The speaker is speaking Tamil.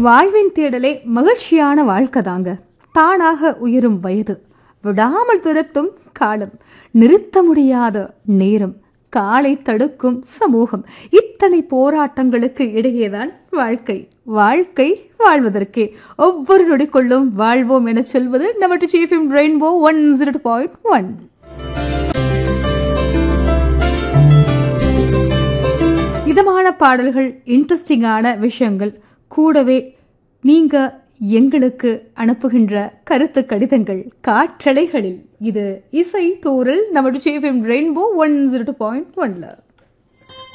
வாழ்வின் தேடலே மகிழ்ச்சியான வாழ்க்கை தாங்க தானாக உயரும் வயது விடாமல் துரத்தும் காலம் நிறுத்த முடியாத நேரம் காலை தடுக்கும் சமூகம் இத்தனை போராட்டங்களுக்கு இடையேதான் வாழ்க்கை வாழ்க்கை வாழ்வதற்கே ஒவ்வொரு நொடிக்குள்ளும் வாழ்வோம் என சொல்வது நம்ம chief rainbow one zero point one இதமான பாடல்கள் இன்ட்ரெஸ்டிங்கான விஷயங்கள் கூடவே நீங்க எங்களுக்கு அனுப்புகின்ற கருத்து கடிதங்கள் காற்றலைகளில் இது இசை தோறல் நம்ம chief rainbow one zero point ஒன்ல